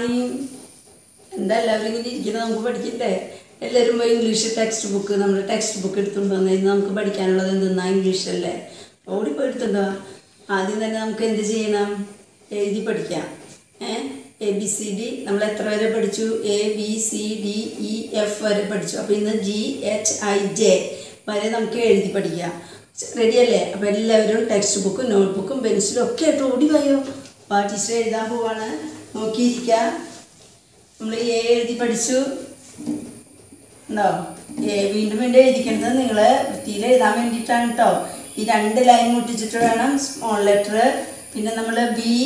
Morning എന്താ എല്ലാവരും ഇങ്ങനെ ഇരിക്കുന്നത് നമുക്ക് പഠിക്കണ്ടേ എല്ലാവരും പോയി ഇംഗ്ലീഷ് ടെക്സ്റ്റ് ബുക്ക് നമ്മുടെ ടെക്സ്റ്റ് ബുക്ക് എടുത്തുകൊണ്ട് വന്നു ഇന്ന് നമുക്ക് പഠിക്കാനുള്ളത് എന്തെന്നാ ഇംഗ്ലീഷല്ലേ ഓടിപ്പോയി എടുത്തുണ്ടോ ആദ്യം തന്നെ നമുക്ക് എന്ത് ചെയ്യണം എഴുതി പഠിക്കാം ഏ എ ബി സി ഡി നമ്മൾ എത്ര വരെ പഠിച്ചു A B C D E F വരെ പഠിച്ചു അപ്പോൾ ഇന്ന് ജി എച്ച് ഐ ജെ വരെ നമുക്ക് എഴുതി പഠിക്കാം റെഡിയല്ലേ അപ്പോൾ എല്ലാവരും ടെക്സ്റ്റ് ബുക്കും നോട്ട് ബുക്കും പെൻസിലും ഒക്കെ ആയിട്ട് ഓടി പോയോ ആ ടീച്ചർ എഴുതാൻ പോവാണ് നോക്കിയിരിക്കുക നമ്മൾ എ എഴുതി പഠിച്ചു ഉണ്ടോ എ വീണ്ടും വീണ്ടും എഴുതിക്കേണ്ടത് നിങ്ങൾ വൃത്തിയിൽ എഴുതാൻ വേണ്ടിയിട്ടാണ് കേട്ടോ ഈ രണ്ട് ലൈൻ മുട്ടിച്ചിട്ട് വേണം സ്മോൾ ലെറ്റർ പിന്നെ നമ്മൾ ബി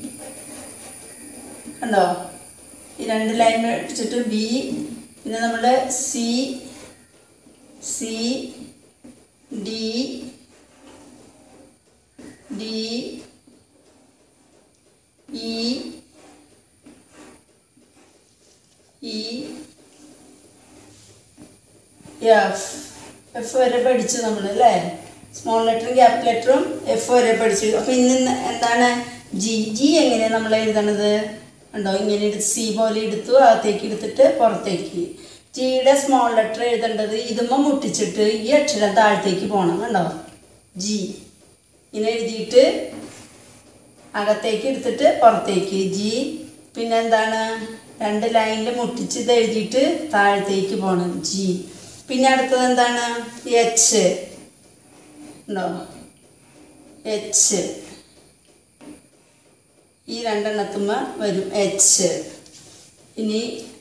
കണ്ടോ ഈ രണ്ട് ലൈൻ വെച്ചിട്ട് ബി പിന്നെ നമ്മൾ C C D D E E F F വരെ പഠിച്ചു നമ്മൾ അല്ലേ സ്മോൾ ലെറ്ററും ക്യാപിറ്റൽ ലെറ്ററും എഫ് വരെ പഠിച്ചു അപ്പോൾ ഇന്ന് ഇന്ന് എന്താണ് ജി ജി എങ്ങനെയാണ് നമ്മൾ എഴുതണത് ഉണ്ടോ ഇങ്ങനെ എടുത്ത് സി പോലെ എടുത്തു അകത്തേക്ക് എടുത്തിട്ട് പുറത്തേക്ക് ജിയുടെ സ്മോൾ ലെറ്റർ എഴുതേണ്ടത് ഇതുമ്പോൾ മുട്ടിച്ചിട്ട് ഈ അക്ഷരം താഴത്തേക്ക് പോകണം കണ്ടോ ജി ഇങ്ങനെ എഴുതിയിട്ട് അകത്തേക്ക് എടുത്തിട്ട് പുറത്തേക്ക് ജി പിന്നെ എന്താണ് രണ്ട് ലൈനിൽ മുട്ടിച്ച് ഇത് എഴുതിയിട്ട് താഴത്തേക്ക് പോകണം ജി പിന്നെ അടുത്തത് എന്താണ് എച്ച് ഉണ്ടോ എച്ച് ഈ രണ്ടെണ്ണത്തുമ്മ വരും എച്ച് ഇനി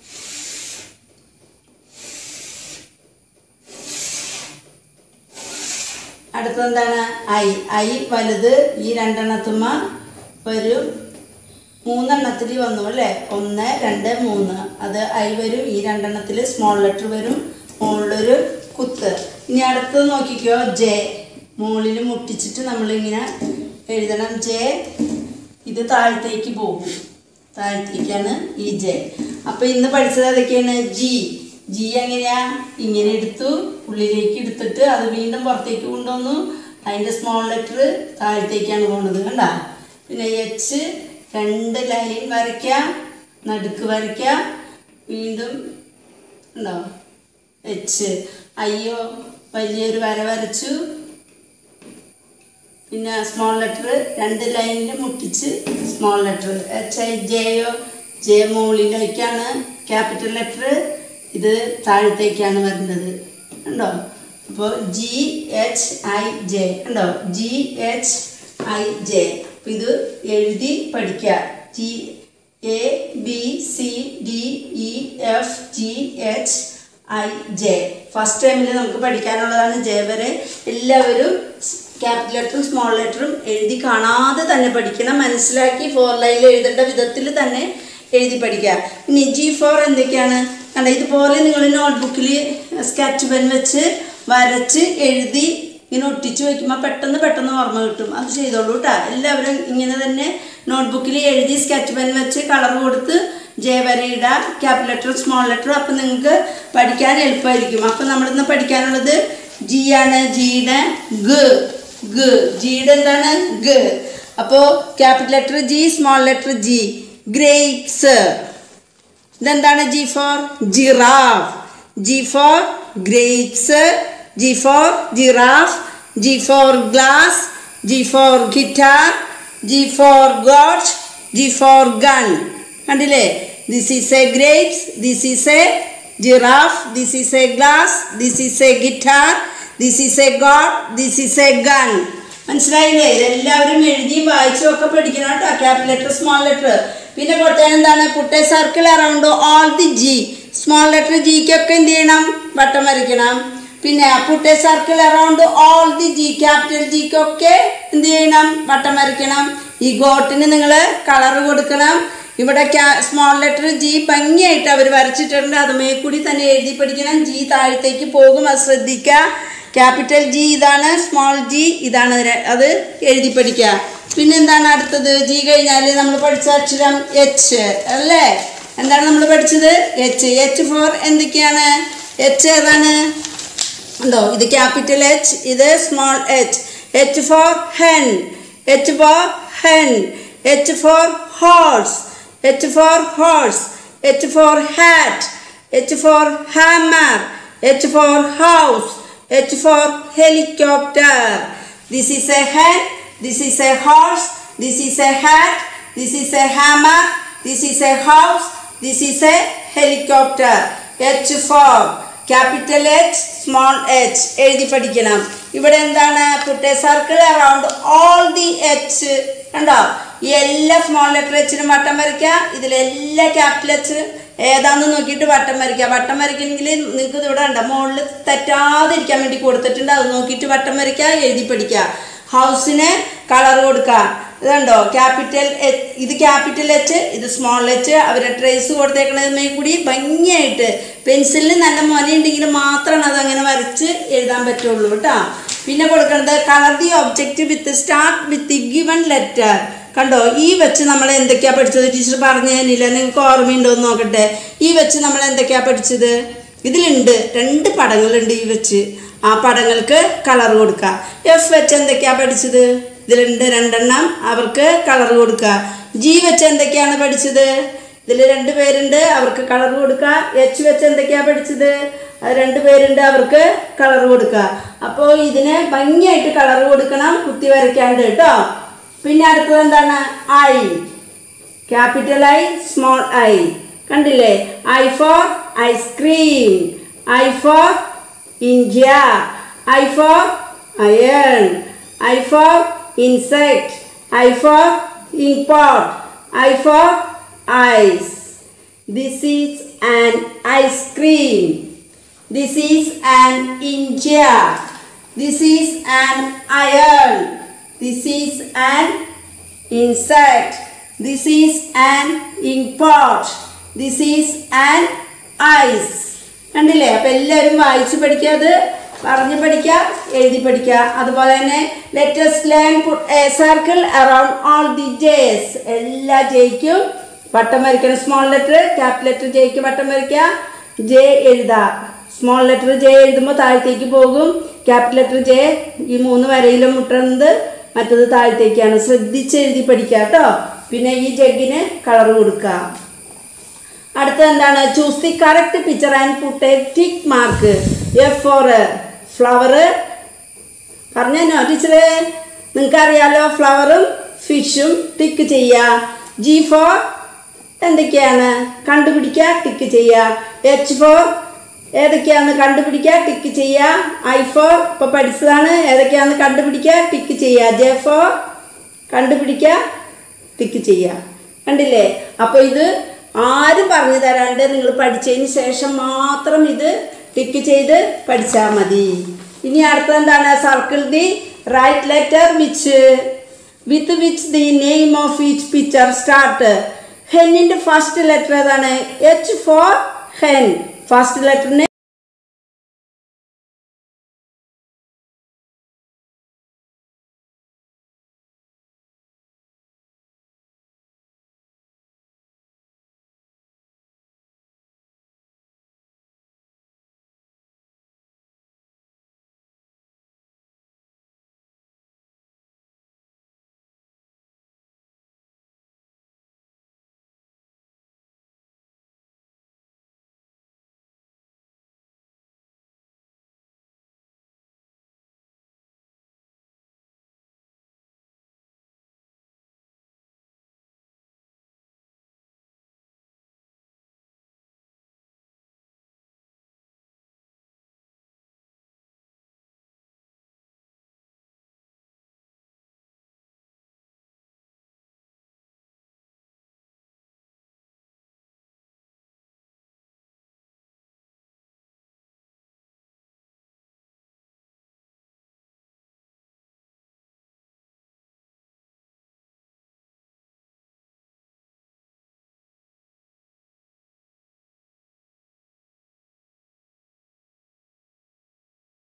അടുത്തത് എന്താണ് ഐ ഐ വലുത് ഈ രണ്ടെണ്ണത്തുമ്മ വരും മൂന്നെണ്ണത്തിൽ വന്നു അല്ലേ ഒന്ന് രണ്ട് മൂന്ന് അത് ഐ വരും ഈ രണ്ടെണ്ണത്തിൽ സ്മോൾ ലെറ്റർ വരും മുകളിലൊരു കുത്ത് ഇനി അടുത്തത് നോക്കിക്കോ ജെ മുകളിൽ മുട്ടിച്ചിട്ട് നമ്മളിങ്ങനെ എഴുതണം ജെ ഇത് താഴത്തേക്ക് പോകും താഴത്തേക്കാണ് ഈ ജെ അപ്പോൾ ഇന്ന് പഠിച്ചത് അതൊക്കെയാണ് ജി ജി എങ്ങനെയാ ഇങ്ങനെ എടുത്തു ഉള്ളിലേക്ക് എടുത്തിട്ട് അത് വീണ്ടും പുറത്തേക്ക് കൊണ്ടുവന്നു അതിൻ്റെ സ്മോൾ ലെറ്റർ താഴത്തേക്കാണ് പോകുന്നത് കണ്ട പിന്നെ എച്ച് രണ്ട് ലൈൻ വരയ്ക്കാം നടുക്ക് വരയ്ക്കാം വീണ്ടും ഉണ്ടോ എച്ച് അയ്യോ വലിയൊരു വര വരച്ചു പിന്നെ സ്മോൾ ലെറ്റർ രണ്ട് ലൈനിൽ മുട്ടിച്ച് സ്മോൾ ലെറ്റർ എച്ച് ഐ ജെയോ ജെ മുകളിലേക്കാണ് ക്യാപിറ്റൽ ലെറ്റർ ഇത് താഴത്തേക്കാണ് വരുന്നത് ഉണ്ടോ അപ്പോൾ ജി എച്ച് ഐ ജെ ഉണ്ടോ ജി എച്ച് ഐ ജെ അപ്പോൾ ഇത് എഴുതി പഠിക്കുക G A B C D E F G H I J first ടൈമിൽ നമുക്ക് പഠിക്കാനുള്ളതാണ് ജെ വരെ എല്ലാവരും ക്യാപിറ്റൽ ലെറ്ററും സ്മോൾ ലെറ്ററും എഴുതി കാണാതെ തന്നെ പഠിക്കണം മനസ്സിലാക്കി ഫോർ ലൈനിൽ എഴുതേണ്ട വിധത്തിൽ തന്നെ എഴുതി പഠിക്കുക ഇനി ജി ഫോർ എന്തൊക്കെയാണ് കണ്ട ഇതുപോലെ നിങ്ങൾ നോട്ട്ബുക്കിൽ സ്കെച്ച് പെൻ വെച്ച് വരച്ച് എഴുതി ഇങ്ങനെ ഒട്ടിച്ച് വയ്ക്കുമ്പോൾ പെട്ടെന്ന് പെട്ടെന്ന് ഓർമ്മ കിട്ടും അത് ചെയ്തോളൂ കേട്ടോ എല്ലാവരും ഇങ്ങനെ തന്നെ നോട്ട്ബുക്കിൽ എഴുതി സ്കെച്ച് പെൻ വെച്ച് കളർ കൊടുത്ത് ജെ വരെ ഇടാം ക്യാപിറ്റൽ ലെറ്ററും സ്മോൾ ലെറ്ററും അപ്പം നിങ്ങൾക്ക് പഠിക്കാൻ എളുപ്പമായിരിക്കും അപ്പം നമ്മളിന്ന് പഠിക്കാനുള്ളത് ജി ആണ് ജിയുടെ ഗ ഗ ജിയുടെ എന്താണ് ഗ അപ്പോൾ capital letter G small letter G grapes ഇതെന്താണ് G for giraffe G for grapes G for giraffe G for glass G for guitar G for god G for gun കണ്ടില്ലേ this is a grapes this is a giraffe this is a glass this is a guitar this is a god this is a gun മനസ്സിലായില്ലേ ഇതെല്ലാവരും എഴുതിയും വായിച്ചും ഒക്കെ പഠിക്കണം കേട്ടോ capital letter small letter പിന്നെ കൊടുത്താൽ എന്താണ് put a circle around all the G small letter ജിക്കൊക്കെ എന്ത് ചെയ്യണം വട്ടം വരയ്ക്കണം പിന്നെ put a circle around all the G capital ജിക്കൊക്കെ എന്ത് ചെയ്യണം വട്ടം വരയ്ക്കണം ഈ ഗോട്ടിന് നിങ്ങൾ കളർ കൊടുക്കണം ഇവിടെ സ്മോൾ ലെറ്റർ ജി ഭംഗിയായിട്ട് അവർ വരച്ചിട്ടുണ്ട് അതുമേ കൂടി തന്നെ എഴുതി പഠിക്കണം ജി താഴത്തേക്ക് പോകും അത് ശ്രദ്ധിക്കുക ക്യാപിറ്റൽ ജി ഇതാണ് സ്മോൾ ജി ഇതാണ് ര- അത് എഴുതി പഠിക്കുക പിന്നെന്താണ് അടുത്തത് ജി കഴിഞ്ഞാൽ നമ്മൾ പഠിച്ച അക്ഷരം എച്ച് അല്ലേ എന്താണ് നമ്മൾ പഠിച്ചത് എച്ച് എച്ച് ഫോർ എന്തൊക്കെയാണ് എച്ച് ഏതാണ് ഉണ്ടോ ഇത് ക്യാപിറ്റൽ എച്ച് ഇത് small H H for hen H for hen H for horse H for horse H for hat H for hammer H for house H for helicopter this is a hen this is a horse this is a hat this is a hammer this is a house this is a helicopter H for capital H small H എഴുതി പഠിക്കണം ഇവിടെ എന്താണ് put a circle around all the H കണ്ടോ ഈ എല്ലാ small letter എച്ചിനും വട്ടം വരയ്ക്കുക ഇതിലെല്ലാ capital H ഏതാണെന്ന് നോക്കിയിട്ട് വട്ടം വരയ്ക്കുക വട്ടം വരയ്ക്കണമെങ്കിൽ നിങ്ങൾക്ക് ഇവിടെ ഉണ്ടോ മുകളിൽ തെറ്റാതിരിക്കാൻ വേണ്ടി കൊടുത്തിട്ടുണ്ട് അത് നോക്കിയിട്ട് വട്ടം വരയ്ക്കുക എഴുതി പഠിക്കുക ഹൗസിന് കളർ കൊടുക്കുക ഇതുണ്ടോ ക്യാപിറ്റൽ എച്ച് ഇത് ക്യാപിറ്റൽ എച്ച് ഇത് സ്മോൾ എച്ച് അവരെ ട്രേസ് കൊടുത്തേക്കണതുമേ കൂടി ഭംഗിയായിട്ട് പെൻസിലിന് നല്ല മുനയുണ്ടെങ്കിൽ മാത്രമാണ് അത് അങ്ങനെ വരച്ച് എഴുതാൻ പറ്റുള്ളൂ കേട്ടോ പിന്നെ കൊടുക്കേണ്ടത് colour the object with start with given letter കണ്ടോ ഈ വെച്ച് നമ്മൾ എന്തൊക്കെയാ പഠിച്ചത് ടീച്ചർ പറഞ്ഞു തന്നില്ല നിങ്ങൾക്ക് ഓർമ്മയുണ്ടോ എന്ന് നോക്കട്ടെ ഈ വെച്ച് നമ്മൾ എന്തൊക്കെയാ പഠിച്ചത് ഇതിലുണ്ട് രണ്ട് പടങ്ങളുണ്ട് ഈ വെച്ച് ആ പടങ്ങൾക്ക് കളർ കൊടുക്കുക എഫ് വെച്ച് എന്തൊക്കെയാ പഠിച്ചത് ഇതിലുണ്ട് രണ്ടെണ്ണം അവർക്ക് കളർ കൊടുക്കുക ജി വെച്ച് എന്തൊക്കെയാണ് പഠിച്ചത് ഇതിൽ രണ്ട് പേരുണ്ട് അവർക്ക് കളർ കൊടുക്കുക എച്ച് വെച്ച് എന്തൊക്കെയാ പഠിച്ചത് അത് രണ്ട് പേരുണ്ട് അവർക്ക് കളർ കൊടുക്കുക അപ്പോൾ ഇതിന് ഭംഗിയായിട്ട് കളർ കൊടുക്കണം കുത്തി വരയ്ക്കാണ്ട് കേട്ടോ പിന്നെ അടുത്തത് എന്താണ് I capital I small I കണ്ടില്ലേ I for ice cream I for India I for iron I for insect I for import I for ice this is an ice cream this is an India this is an iron this is an insect. This is an import. This is an ice. കണ്ടില്ലേ അപ്പം എല്ലാവരും വായിച്ച് പഠിക്കുക അത് പറഞ്ഞ് പഠിക്കുക എഴുതി പഠിക്കുക അതുപോലെ തന്നെ let's learn a circle around all the J's എല്ലാ ജെയ്ക്കും വട്ടം വരയ്ക്കണം സ്മോൾ ലെറ്റർ ക്യാപിറ്റൽ ലെറ്റർ ജെയ്ക്ക് വട്ടം വരയ്ക്കുക ജെ എഴുതുക സ്മോൾ ലെറ്റർ ജെ എഴുതുമ്പോൾ താഴത്തേക്ക് പോകും ക്യാപിറ്റൽ ലെറ്റർ ജെ ഈ മൂന്ന് വരയിലും മുട്ടുന്നത് മറ്റത് താഴത്തേക്കാണ് ശ്രദ്ധിച്ച് എഴുതി പഠിക്കുക കേട്ടോ പിന്നെ ഈ ജഗ്ഗിന് കളർ കൊടുക്കുക അടുത്ത എന്താണ് choose the correct picture and put a tick mark F for flower പറഞ്ഞോ ടീച്ചറെ നിങ്ങൾക്ക് അറിയാലോ ഫ്ലവറും ഫിഷും ടിക്ക് ചെയ്യുക ജി ഫോർ എന്തൊക്കെയാണ് കണ്ടുപിടിക്കുക ടിക്ക് ചെയ്യുക എച്ച് ഫോർ ഏതൊക്കെയാന്ന് കണ്ടുപിടിക്കുക ടിക്ക് ചെയ്യുക ഐ ഫോർ ഇപ്പോൾ പഠിച്ചതാണ് ഏതൊക്കെയാന്ന് കണ്ടുപിടിക്കുക ടിക്ക് ചെയ്യുക ജെ ഫോർ കണ്ടുപിടിക്കുക ടിക്ക് ചെയ്യുക കണ്ടില്ലേ അപ്പോൾ ഇത് ആരും പറഞ്ഞു തരാണ്ട് നിങ്ങൾ പഠിച്ചതിന് ശേഷം മാത്രം ഇത് ടിക്ക് ചെയ്ത് പഠിച്ചാൽ മതി ഇനി അടുത്തത് എന്താണ് circle the right letter which with which the name of each picture start ഹെന്നിൻ്റെ ഫസ്റ്റ് ലെറ്റർ ഏതാണ് എച്ച് ഫോർ ഹെൻ ഫസ്റ്റ് ലെറ്ററിന്